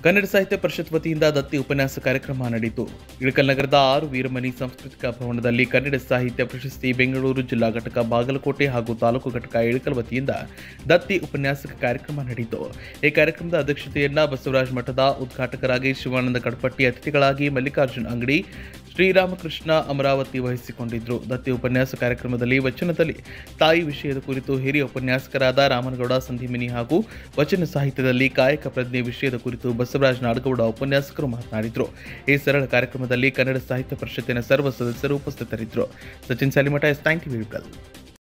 ಕನ್ನಡ ಸಾಹಿತ್ಯ ಪರಿಷತ್ ವತಿಯಿಂದ ದತ್ತಿ ಉಪನ್ಯಾಸ ಕಾರ್ಯಕ್ರಮ ನಡೆಯಿತು ಇಳಕಲ್ ನಗರದ ಆರು ವೀರಮಣಿ ಸಾಂಸ್ಕೃತಿಕ ಭವನದಲ್ಲಿ ಕನ್ನಡ ಸಾಹಿತ್ಯ ಪ್ರಶಸ್ತಿ ಬೆಂಗಳೂರು ಜಿಲ್ಲಾ ಘಟಕ ಬಾಗಲಕೋಟೆ ಹಾಗೂ ತಾಲೂಕು ಘಟಕ ಇಳಕಲ್ ವತಿಯಿಂದ ದತ್ತಿ ಉಪನ್ಯಾಸಕ ಕಾರ್ಯಕ್ರಮ ನಡೆಯಿತು ಈ ಕಾರ್ಯಕ್ರಮದ ಅಧ್ಯಕ್ಷತೆಯನ್ನ ಬಸವರಾಜ ಮಠದ ಉದ್ಘಾಟಕರಾಗಿ ಶಿವಾನಂದ ಕಡಪಟ್ಟಿ ಅತಿಥಿಗಳಾಗಿ ಮಲ್ಲಿಕಾರ್ಜುನ್ ಅಂಗಡಿ ಶ್ರೀರಾಮಕೃಷ್ಣ ಅಮರಾವತಿ ವಹಿಸಿಕೊಂಡಿದ್ರು ದತ್ತಿ ಉಪನ್ಯಾಸ ಕಾರ್ಯಕ್ರಮದಲ್ಲಿ ವಚನದಲ್ಲಿ ತಾಯಿ ವಿಷಯದ ಕುರಿತು ಹಿರಿಯ ಉಪನ್ಯಾಸಕರಾದ ರಾಮನಗೌಡ ಸಂಧಿಮಿನಿ ಹಾಗೂ ವಚನ ಸಾಹಿತ್ಯದಲ್ಲಿ ಕಾಯಕ ಪ್ರಜ್ಞೆ ವಿಷಯದ ಕುರಿತು ಬಸವರಾಜ ನಾಡಗೌಡ ಉಪನ್ಯಾಸಕರು ಮಾತನಾಡಿದರು ಈ ಸರಳ ಕಾರ್ಯಕ್ರಮದಲ್ಲಿ ಕನ್ನಡ ಸಾಹಿತ್ಯ ಪರಿಷತ್ತಿನ ಸರ್ವ ಸದಸ್ಯರು ಉಪಸ್ಥಿತರಿದ್ದರು Sachin Salimath S thank you